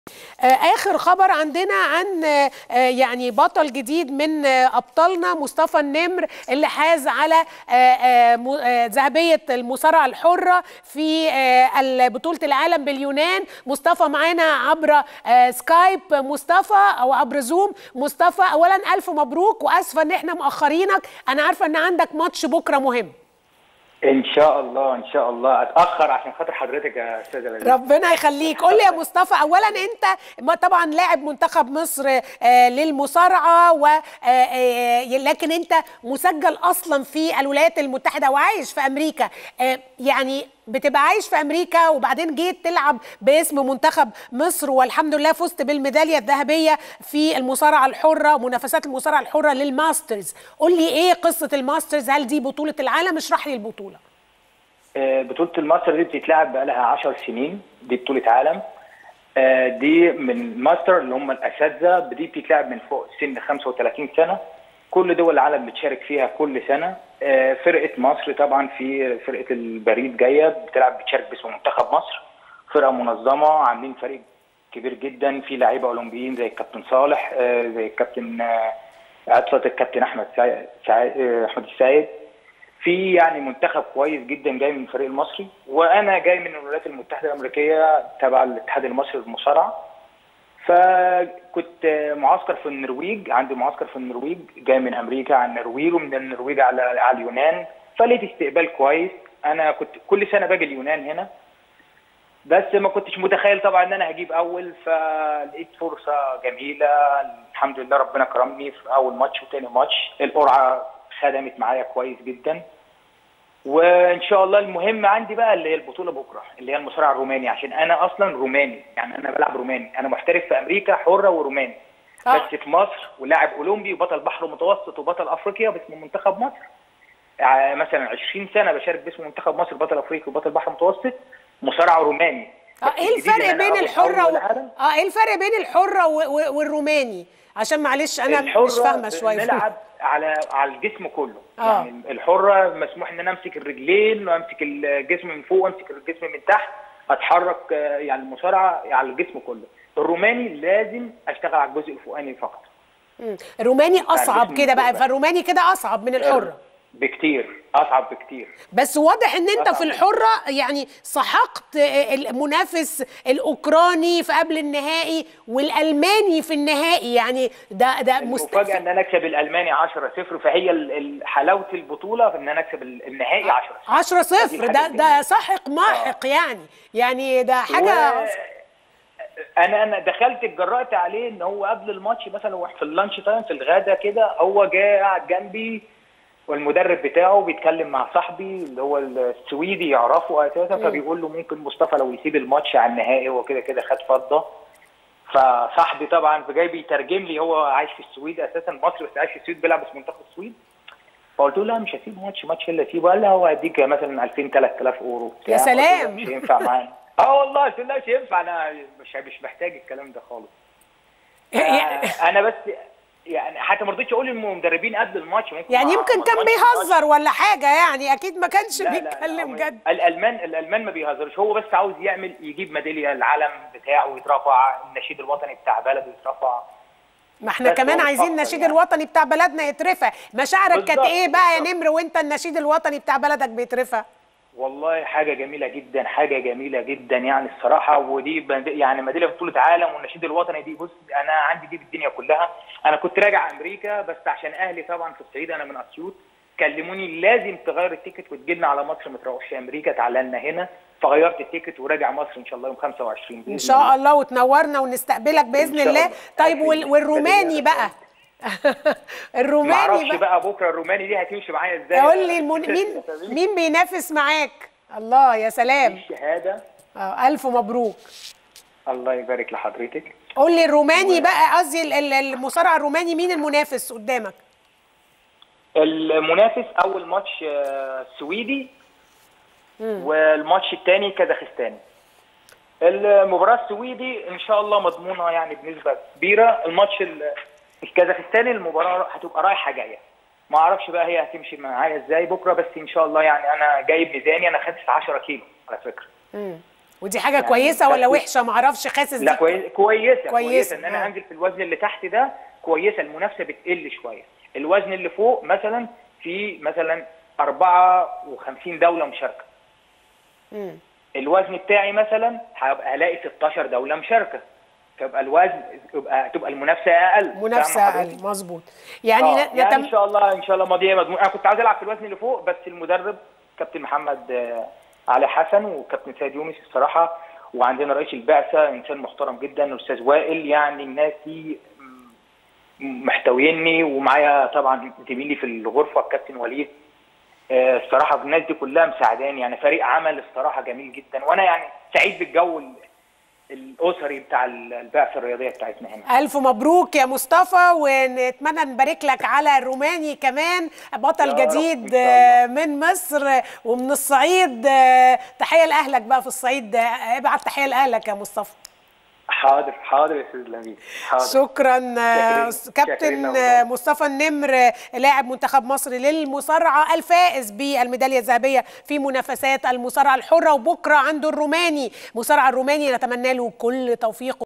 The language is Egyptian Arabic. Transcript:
اخر خبر عندنا عن يعني بطل جديد من ابطالنا مصطفى النمر اللي حاز على ذهبيه المصارعه الحره في بطوله العالم باليونان مصطفى معانا عبر سكايب مصطفى او عبر زوم مصطفى اولا الف مبروك واسفه ان احنا مأخرينك انا عارفه ان عندك ماتش بكره مهم ان شاء الله ان شاء الله اتاخر عشان خاطر حضرتك يا استاذه لذيذ ربنا يخليك قول لي يا مصطفى اولا انت طبعا لاعب منتخب مصر للمصارعه و لكن انت مسجل اصلا في الولايات المتحده وعايش في امريكا يعني بتبقى عايش في امريكا وبعدين جيت تلعب باسم منتخب مصر والحمد لله فزت بالميداليه الذهبيه في المصارعه الحره منافسات المصارعه الحره للماسترز قول لي ايه قصه الماسترز هل دي بطوله العالم اشرح لي البطوله بطوله الماستر دي بتتلعب بقى لها 10 سنين دي بطوله عالم دي من ماستر اللي هم الاساتذه دي بتتلعب من فوق سن 35 سنه كل دول العالم بتشارك فيها كل سنه فرقه مصر طبعا في فرقه البريد جايه بتلعب بتشارك باسم منتخب مصر فرقه منظمه عاملين فريق كبير جدا في لعيبه اولمبيين زي الكابتن صالح زي الكابتن عطفه الكابتن احمد سعيد احمد السعيد في يعني منتخب كويس جدا جاي من الفريق المصري وانا جاي من الولايات المتحده الامريكيه تبع الاتحاد المصري للمصارعه فكنت معسكر في النرويج عندي معسكر في النرويج جاي من امريكا على النرويج ومن النرويج على على اليونان فلقيت استقبال كويس انا كنت كل سنه باجي اليونان هنا بس ما كنتش متخيل طبعا ان انا هجيب اول فلقيت فرصه جميله الحمد لله ربنا كرمني في اول ماتش وتاني ماتش القرعه خدمت معايا كويس جدا وان شاء الله المهم عندي بقى اللي هي البطوله بكره اللي هي المصارعه الروماني عشان انا اصلا روماني يعني انا بلعب روماني انا محترف في امريكا حره وروماني آه. بس في مصر ولاعب اولمبي وبطل بحر متوسط وبطل افريقيا باسم منتخب مصر يعني مثلا 20 سنه بشارك باسم منتخب مصر بطل افريقي وبطل بحر متوسط مصارعه روماني اه ايه الفرق بين الحره و... اه ايه الفرق بين الحره و... و... والروماني عشان معلش انا مش فاهمه شويه نلعب على على الجسم كله آه. يعني الحره مسموح ان انا امسك الرجلين وامسك الجسم من فوق وامسك الجسم من تحت اتحرك يعني المصارعه على الجسم كله الروماني لازم اشتغل على الجزء الفوقاني فقط مم. الروماني اصعب كده بقى فالروماني كده اصعب من الحره بكتير اصعب بكتير بس واضح ان انت في الحره يعني سحقت المنافس الاوكراني في قبل النهائي والالماني في النهائي يعني ده ده المفاجاه ان انا اكسب الالماني 10 0 فهي حلاوه البطوله ان انا اكسب النهائي 10 0 10 0 ده ده ساحق ماحق آه. يعني يعني ده حاجه و... انا انا دخلت اتجرأت عليه ان هو قبل الماتش مثلا في اللانش تايم في الغدا كده هو جاي قاعد جنبي والمدرب بتاعه بيتكلم مع صاحبي اللي هو السويدي يعرفه اساسا فبيقول له ممكن مصطفى لو يسيب الماتش على النهائي هو كده كده خد فضه فصاحبي طبعا جاي بيترجم لي هو عايش في السويد اساسا مصري بس عايش في السويد بيلعب في منتخب السويد فقلت له لا مش هسيب ماتش ماتش الا اسيبه قال لي هو هديك مثلا 2000 3000 اورو يا سلام مش هينفع معانا اه والله قلت له مش هينفع انا مش مش محتاج الكلام ده خالص انا بس يعني حتى ما رضيتش اقول للمدربين قبل الماتش ممكن يعني يمكن كان بيهزر ولا حاجه يعني اكيد ما كانش بيتكلم جد الالمان الالمان ما بيهزرش هو بس عاوز يعمل يجيب ميداليه العلم بتاعه يترفع النشيد الوطني بتاع بلده يترفع ما احنا كمان عايزين النشيد يعني. الوطني بتاع بلدنا يترفع مشاعرك كانت ايه بقى يا نمر وانت النشيد الوطني بتاع بلدك بيترفع والله حاجة جميلة جدا حاجة جميلة جدا يعني الصراحة ودي يعني ميدالية بطولة عالم والنشيد الوطني دي بص أنا عندي دي بالدنيا كلها أنا كنت راجع أمريكا بس عشان أهلي طبعا في الصعيد أنا من أسيوط كلموني لازم تغير التيكت وتجي لنا على مصر ما تروحش أمريكا تعالى لنا هنا فغيرت التيكت وراجع مصر إن شاء الله يوم 25 إن شاء الله وتنورنا ونستقبلك بإذن الله طيب والروماني بقى الروماني معرفش بقى بكره الروماني دي هتمشي معايا ازاي قول لي المن... مين مين بينافس معاك الله يا سلام الشهاده اه الف مبروك الله يبارك لحضرتك قول لي الروماني بقى قصدي المصارع الروماني مين المنافس قدامك المنافس اول ماتش سويدي والماتش الثاني كازاخستاني المباراه السويدي ان شاء الله مضمونه يعني بنسبه كبيره الماتش الكازاخستاني المباراه هتبقى رايحه جايه ما اعرفش بقى هي هتمشي معايا ازاي بكره بس ان شاء الله يعني انا جايب ميزاني انا خدت 10 كيلو على فكره امم ودي حاجه يعني كويسه ولا خدت- وحشه معرفش حاسس لا دي كويس كويسه كويسة، كويسه ان آه. انا انزل في الوزن اللي تحت ده كويسه المنافسه بتقل شويه الوزن اللي فوق مثلا في مثلا 54 دوله مشاركه مم. الوزن بتاعي مثلا هبقى هلاقي 16 دوله مشاركه فيبقى الوزن يبقى تبقى المنافسه اقل منافسه فاهمة حضرتك؟ اقل مظبوط يعني آه، ن- يعني نتم... ان شاء الله ان شاء الله ماضيه مضمون انا كنت عايز العب في الوزن اللي فوق بس المدرب كابتن محمد آه، علي حسن وكابتن سيد يونس الصراحه وعندنا رئيس البعثه انسان محترم جدا استاذ وائل يعني الناس دي م- محتويني ومعايا طبعا زميلي في الغرفه الكابتن وليد آه، الصراحه الناس دي كلها مساعداني يعني فريق عمل الصراحه جميل جدا وانا يعني سعيد بالجو ال- الاسري بتاع البعثه الرياضيه بتاعتنا هنا الف مبروك يا مصطفى ونتمنى نبارك لك على الروماني كمان بطل يا رب، جديد إن شاء آه، من مصر ومن الصعيد آه، تحيه لاهلك بقى في الصعيد آه، ابعت تحيه لاهلك يا مصطفى حاضر حاضر يا استاذ لميس حاضر شكرا آه، شاكرين- كابتن شاكرين آه، لوضعك. مصطفى النمر آه، لاعب منتخب مصر للمصارعه الفائز بالميداليه الذهبيه في منافسات المصارعه الحره وبكره عنده الروماني مصارع الروماني نتمنى له كل توفيق